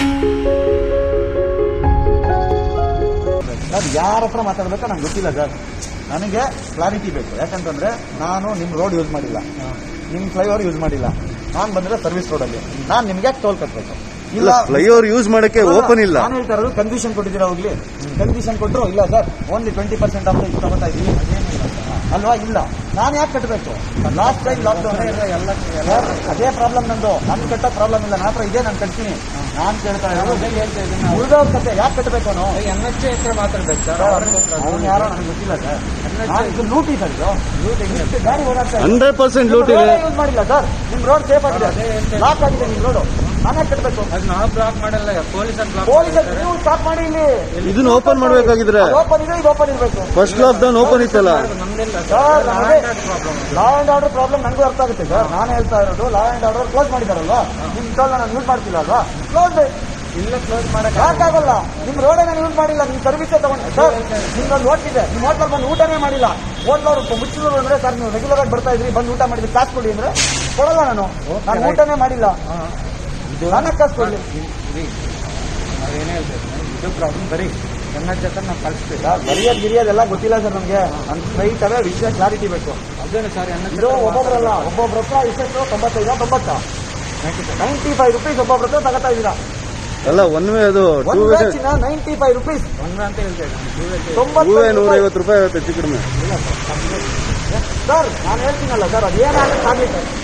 Sir ಯಾರ ಹತ್ರ ಮಾತಾಡ್ಬೇಕೋ ನಂಗೆ ಗೊತ್ತಿಲ್ಲ ಸರ್ ನನಗೆ ಕ್ಲಾರಿಟಿ ಬೇಕು ಯಾಕಂತಂದ್ರೆ ನಾನು ನಿಮ್ಮ ರೋಡ್ ಯೂಸ್ ಮಾಡಿಲ್ಲ ನಿಮ್ಮ ಫ್ಲೈಓವರ್ ಯೂಸ್ ಮಾಡಿಲ್ಲ ನಾನು ಬಂದ್ರೆ ಸರ್ವಿಸ್ ರೋಡಲ್ಲಿ ನಾನು ನಿಮ್ಗೆ ಯಾಕೆ ಟೋಲ್ ಕಟ್ಟಬೇಕು ಇಲ್ಲ ಫ್ಲೈಓವರ್ ಯೂಸ್ ಮಾಡಕ್ಕೆ ಓಪನ್ ಇಲ್ಲ ನಾನು ಹೇಳ್ತಾ ಇರೋದು ಕಂಡೀಷನ್ ಕೊಟ್ಟಿದ್ದೀರಾ ಹೋಗ್ಲಿ ಕಂಡೀಷನ್ ಕೊಟ್ಟರು ಇಲ್ಲ sir only twenty percent off ಇದು ತಗೋತಾ ಇದ್ದೀವಿ ಅಲ್ವಾ ಇಲ್ಲ ನಾನು ಯಾಕೆ ಕಟ್ಟಬೇಕು ಲಾಸ್ಟ್ ಟೈಮ್ ಲಾಕ್ಡೌನ್ ಎಲ್ಲ ಅದೇ ಪ್ರಾಬ್ಲಮ್ ನಂದು ನನ್ ಕಟ್ಟೋ ಪ್ರಾಬ್ಲಮ್ ಇಲ್ಲ ನನ್ನ ಹತ್ರ ಇದೆ ನಾನು ಕಟ್ತೀನಿ ನಾನು ಕೇಳ್ತಾ ಇರೋದು ಉಳಿದವ್ರ ಕತೆ ಯಾಕೆ ಕಟ್ಟಬೇಕು ಅವನು ಎನ್ ಎಚ್ ಹತ್ರ ಮಾತಾಡ್ಬೇಕು ಸರ್ ಅವ್ನು ಯಾರೋ ನನಗೆ ಗೊತ್ತಿಲ್ಲ ಸರ್ ನಾನು ಇದು ಲೂಟಿ ಸರ್ ಇದು ಇಷ್ಟು ಗಾಡಿ ಓಡಾಡ್ತಾ ಇದೆ. ಹಂಡ್ರೆಡ್ ಪರ್ಸೆಂಟ್ ಲೂಟ್ ನೀವು ಇದೆ road use ಮಾಡಿಲ್ಲ ಸರ್ ನಿಮ್ ರೋಡ್ ಸೇಫ್ ಆಗಿದೆ ಅದೇ ಹೇಳ್ತಾ ಇದ್ದೀನಿ. ಲಾಕ್ ಆಗಿದೆ ನಿಮ್ ರೋಡ್ ನಾನೇ ಕಟ್ಟಬೇಕು ಅದು ನಾವು ಬ್ಲಾಕ್ ಮಾಡಲ್ಲ ಪೊಲೀಸರು ಬ್ಲಾಕ್ ಪೊಲೀಸರು ನೀವು ಸ್ಟಾಪ್ ಮಾಡಿ ಇಲ್ಲಿ ಇದನ್ನ ಓಪನ್ ಮಾಡ್ಬೇಕಾಗಿದ್ರೆ ಓಪನ್ ಇದೆ ಇದು ಓಪನ್ ಇರಬೇಕು ಫಸ್ಟ್ ಲಾಕ್ ಡೌನ್ ಓಪನ್ ಇತ್ತಲ್ಲ ನಮ್ದಿಲ್ಲ ಸರ್ ನಮಗೆ problem law and order problem ನನಗೂ ಅರ್ಥ ಆಗುತ್ತೆ ಸರ್ ನಾನು ಹೇಳ್ತಾ ಇರೋದು ಲಾ ಅಂಡ್ ಆರ್ಡರ್ ಕ್ಲೋಸ್ ಮಾಡಿದಾರಲ್ವಾ ನಿಮ್ ಟೋಲ್ ನಾನು ಯೂಸ್ ಮಾಡ್ತಿಲ್ಲ ಅಲ್ವಾ ಕ್ಲೋಸ್ ಇಲ್ಲ ಕ್ಲೋಸ್ ಮಾಡಕ್ ಯಾಕಾಗಲ್ಲ ನಿಮ್ ರೋಡೇ ನಾನು ಯೂಸ್ ಮಾಡಿಲ್ಲ ನಿಮ್ ಸರ್ವಿಸೇ ತಗೊಂಡು ಸರ್ ನಿಮ್ಗೊಂದು ಹೋಟ್ಲಿದೆ ನಿಮ್ ಹೋಟ್ಲಲ್ಲಿ ಬಂದು ಊಟನೇ ಮಾಡಿಲ್ಲ ಹೋಟ್ಲವ್ರು ಮುಚ್ಚಿದ್ರು ಅಂದ್ರೆ ಸರ್ ನೀವು ರೆಗ್ಯುಲರ್ ಆಗಿ ಬರ್ತಾ ಇದ್ರಿ ಬಂದು ಊಟ ಮಾಡಿದ್ರಿ ಕಾಸು ಕೊಡಿ ಅಂದ್ರೆ ಕೊಡಲ್ಲ ನಾನು ನಾನು ಊಟನೇ ಮಾಡಿಲ್ಲ ನನಗೆ ಕಾಸು ಕೊಡ್ಲಿ ನಾವೇನೇ ಹೇಳ್ತೇವೆ ಇದು ಪ್ರಾಬ್ಲಮ್ ಬರೀ ಎನ್ ಎಚ್ ಹತ್ರ ನಾವು ಕಳಿಸ್ತೀವಿ ಸರ್ ಬರಿಯೋದು ಗಿರಿಯೋದೆಲ್ಲ ಗೊತ್ತಿಲ್ಲ ಸರ್ ನಮಗೆ ನನ್ನ ಸ್ಟ್ರೈಟ್ ಅವೇ ವಿಷಯ ಕ್ಲಾರಿಟಿ ಬೇಕು ಅದೇನು ಸರ್ ಎನ್ ಎಚ್ ಇದು ಒಬ್ಬೊಬ್ರಲ್ಲ ಒಬ್ಬೊಬ್ರ ಹತ್ರ ಇಷ್ಟೆಷ್ಟು ತೊಂಬತ್ತೈದ ತೊಂಬತ್ತ ನೈಂಟಿ ಫೈವ್ ರುಪೀಸ್ ಒಬ್ಬೊಬ್ರ ಹತ್ರ ತಗೋತಾ ಇದ್ದೀರಾ ಅಲ್ಲ ಒನ್ ವೇ ಅದು ಟೂ ಒಂದು ವೇ ಬ್ಯಾಚಿನ ನೈಂಟಿ ಫೈವ್ ರುಪೀಸ್ ಒಂದ ಅಂತ ಹೇಳ್ತೇವೆ ಟೂ ವೇ ತೊಂಬತ್ತೈದು ನೂರ ರೂಪಾಯಿ. ಐವತ್ತು ರೂಪಾಯಿ ಆಗುತ್ತೆ ಹೆಚ್ಚು ಕಡಿಮೆ ಸರ್ ನಾನು ಹೇಳ್ತೀನಲ್ಲ ಸರ್ ಅದೇನಾಗುತ್ತೆ ಆಗ್ಲಿ ಸರ್